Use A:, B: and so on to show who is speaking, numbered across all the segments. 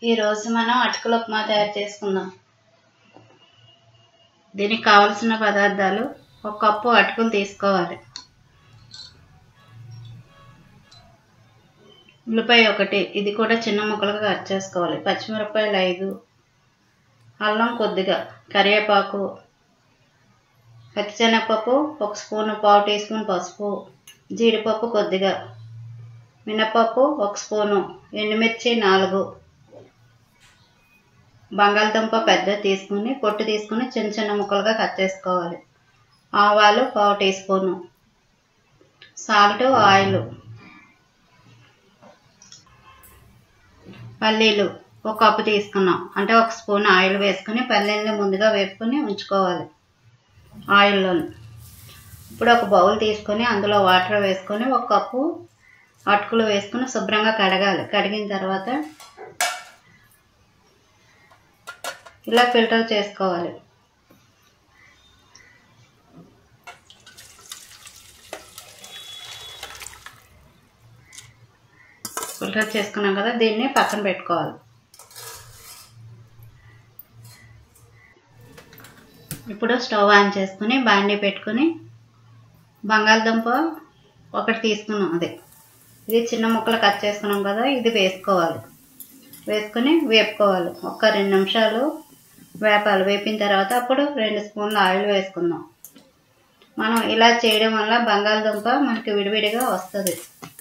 A: ఈరోజు మనం అటుకుల ఉప్మా తయారు చేసుకుందాం దీనికి కావలసిన పదార్థాలు ఒక కప్పు అటుకులు తీసుకోవాలి ఉల్లిపాయ ఒకటి ఇది కూడా చిన్న ముక్కలుగా కట్ చేసుకోవాలి పచ్చిమిరపకాయలు ఐదు అల్లం కొద్దిగా కరివేపాకు పచ్చిశనగపప్పు ఒక స్పూన్ పావు టీ స్పూన్ పసుపు జీడిపప్పు కొద్దిగా మినపప్పు ఒక స్పూను ఎండుమిర్చి నాలుగు బంగాళదుంప పెద్ద తీసుకుని పొట్టు తీసుకుని చిన్న చిన్న ముక్కలుగా కట్ చేసుకోవాలి ఆవాలు పావు టీ స్పూను సాల్ట్ ఆయిల్ పల్లీలు ఒక కప్పు తీసుకున్నాం అంటే ఒక స్పూన్ ఆయిల్ వేసుకుని పల్లీలని ముందుగా వేపుకొని ఉంచుకోవాలి ఆయిల్లో ఇప్పుడు ఒక బౌల్ తీసుకొని అందులో వాటర్ వేసుకొని ఒక కప్పు అటుకులు వేసుకుని శుభ్రంగా కడగాలి కడిగిన తర్వాత ఇలా ఫిల్టర్ చేసుకోవాలి ఫిల్టర్ చేసుకున్నాం కదా దీన్ని పక్కన పెట్టుకోవాలి ఇప్పుడు స్టవ్ ఆన్ చేసుకుని బాండీ పెట్టుకుని బంగాళదుంప ఒకటి తీసుకున్నాం అదే ఇది చిన్న ముక్కలు కట్ చేసుకున్నాం కదా ఇది వేసుకోవాలి వేసుకొని వేపుకోవాలి ఒక రెండు నిమిషాలు వేపాలి వేపిన తర్వాత అప్పుడు రెండు స్పూన్ల ఆయిల్ వేసుకుందాం మనం ఇలా చేయడం వల్ల బంగాళదుంప మనకి విడివిడిగా వస్తుంది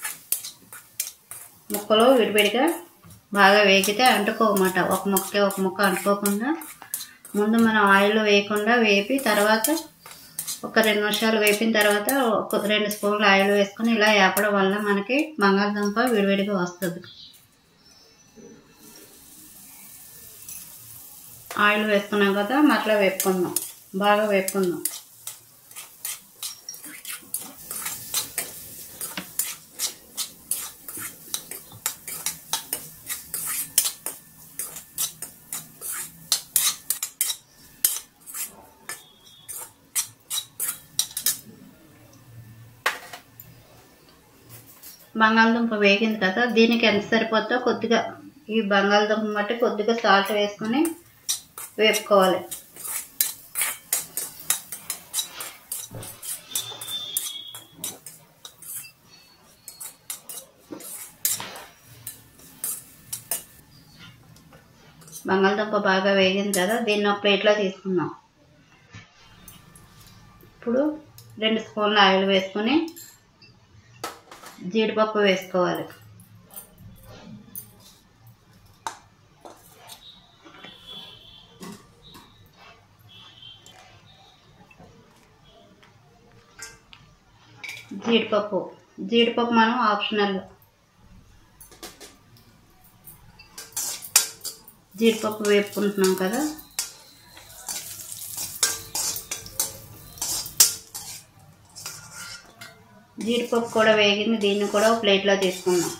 A: ముక్కలు విడివిడిగా బాగా వేగితే అంటుకోమాట ఒక ముక్కకి ఒక ముక్క అంటుకోకుండా ముందు మనం ఆయిల్ వేయకుండా వేపి తర్వాత ఒక రెండు నిమిషాలు వేపిన తర్వాత ఒక రెండు స్పూన్లు ఆయిల్ వేసుకొని ఇలా వేపడం వల్ల మనకి బంగాళదుంప విడివిడిగా వస్తుంది ఆయిల్ వేసుకున్నాం కదా మరలా వేపుకుందాం బాగా వేపుకుందాం బంగాళదుంప వేగింది కదా దీనికి ఎంత సరిపోద్దో కొద్దిగా ఈ బంగాళదుంప బట్టి కొద్దిగా సాల్ట్ వేసుకొని వేపుకోవాలి బంగాళదుంప బాగా వేగింది కదా దీన్ని ఒక ప్లేట్లో తీసుకుందాం ఇప్పుడు రెండు స్పూన్ల ఆయిల్ వేసుకొని జీడిపప్పు వేసుకోవాలి జీడిపప్పు జీడిపప్పు మనం ఆప్షనల్ జీడిపప్పు వేపుకుంటున్నాం కదా జీడిపప్పు కూడా వేగింది దీన్ని కూడా ఒక ప్లేట్లో తీసుకుందాం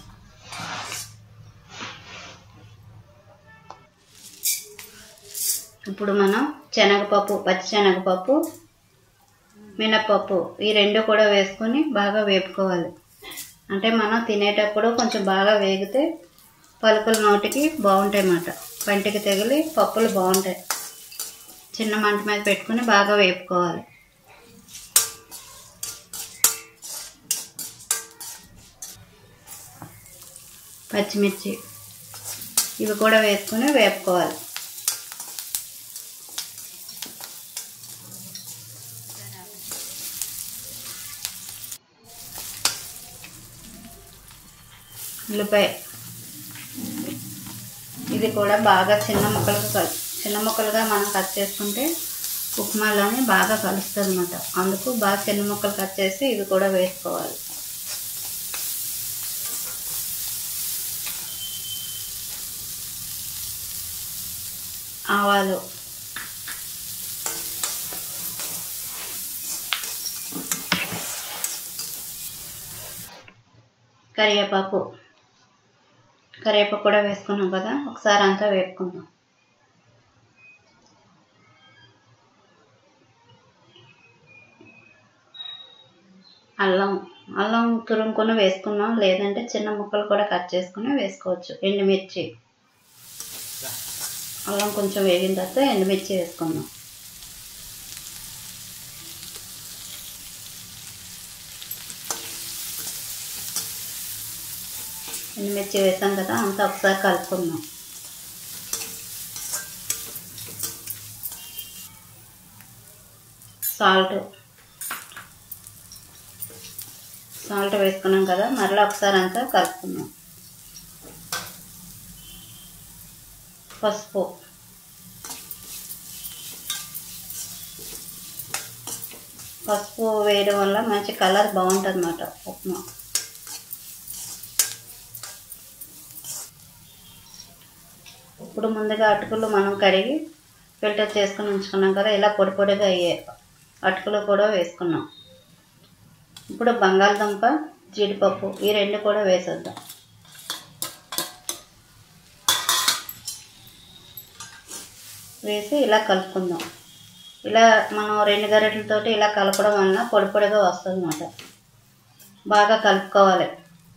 A: ఇప్పుడు మనం శనగపప్పు పచ్చి శనగపప్పు మినపప్పు ఈ రెండు కూడా వేసుకొని బాగా వేపుకోవాలి అంటే మనం తినేటప్పుడు కొంచెం బాగా వేగితే పలుకుల నోటికి బాగుంటాయి అన్నమాట పంటికి తగిలి పప్పులు బాగుంటాయి చిన్న మంట మీద పెట్టుకుని బాగా వేపుకోవాలి పచ్చిమిర్చి ఇవి కూడా వేసుకొని వేపుకోవాలి ఉల్లిపాయ ఇది కూడా బాగా చిన్న ముక్కలుగా చిన్న ముక్కలుగా మనం కట్ చేసుకుంటే ఉప్మాలోని బాగా కలుస్తుంది అనమాట అందుకు బాగా చిన్న ముక్కలు కట్ చేసి ఇది కూడా వేసుకోవాలి ఆవాలు కరివేపాకు కరివేపాకు కూడా వేసుకున్నాం కదా ఒకసారి అంతా వేపుకుందాం అల్లం అల్లం తురుముకొని వేసుకున్నాం లేదంటే చిన్న ముక్కలు కూడా కట్ చేసుకుని వేసుకోవచ్చు ఎండుమిర్చి అల్లం కొంచెం వేగిన తర్వాత ఎండుమిర్చి వేసుకుందాం ఎండుమిర్చి వేసాం కదా అంతా ఒకసారి కలుపుకుందాం సాల్ట్ సాల్ట్ వేసుకున్నాం కదా మరలా ఒకసారి అంతా కలుపుకుందాం పసుపు పసుపు వేయడం వల్ల మంచి కలర్ బాగుంటుంది అన్నమాట ఉప్మా ఇప్పుడు ముందుగా అటుకులు మనం కడిగి ఫిల్టర్ చేసుకుని ఉంచుకున్నాం కదా ఇలా పొడి పొడిగా అయ్యే అటుకులు కూడా వేసుకున్నాం ఇప్పుడు బంగాళదుంప జీడిపప్పు ఈ రెండు కూడా వేసేద్దాం వేసి ఇలా కలుపుకుందాం ఇలా మనం రెండు గరిటెలతోటి ఇలా కలపడం వలన పొడి పొడిగా వస్తుంది అన్నమాట బాగా కలుపుకోవాలి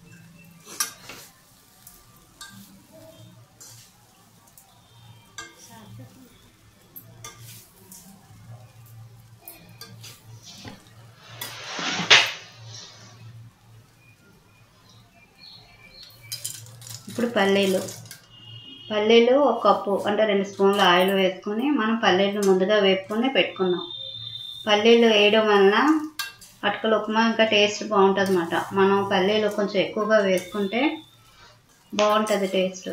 A: ఇప్పుడు పల్లీలు పల్లీలు ఒక కప్పు అంటే రెండు స్పూన్లు ఆయిల్ వేసుకొని మనం పల్లీలు ముందుగా వేపుకొని పెట్టుకున్నాం పల్లీలు వేయడం వలన అటుకల ఉప్మా ఇంకా టేస్ట్ బాగుంటుంది అన్నమాట మనం పల్లీలు కొంచెం ఎక్కువగా వేసుకుంటే బాగుంటుంది టేస్ట్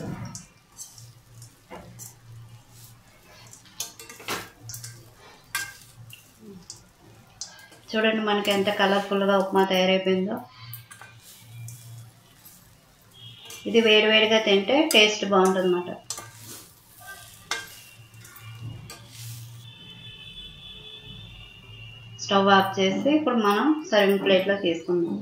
A: చూడండి మనకి ఎంత కలర్ఫుల్గా ఉప్మా తయారైపోయిందో ఇది వేడివేడిగా తింటే టేస్ట్ బాగుంటుంది అన్నమాట స్టవ్ ఆఫ్ చేసి ఇప్పుడు మనం సర్వింగ్ ప్లేట్లో తీసుకుందాం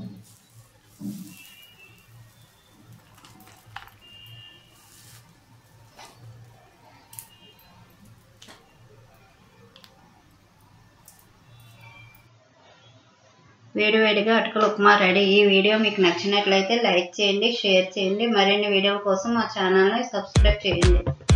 A: వేడివేడిగా అటుకుల ఉప్మా రెడీ ఈ వీడియో మీకు నచ్చినట్లయితే లైక్ చేయండి షేర్ చేయండి మరిన్ని వీడియోల కోసం మా ఛానల్ని సబ్స్క్రైబ్ చేయండి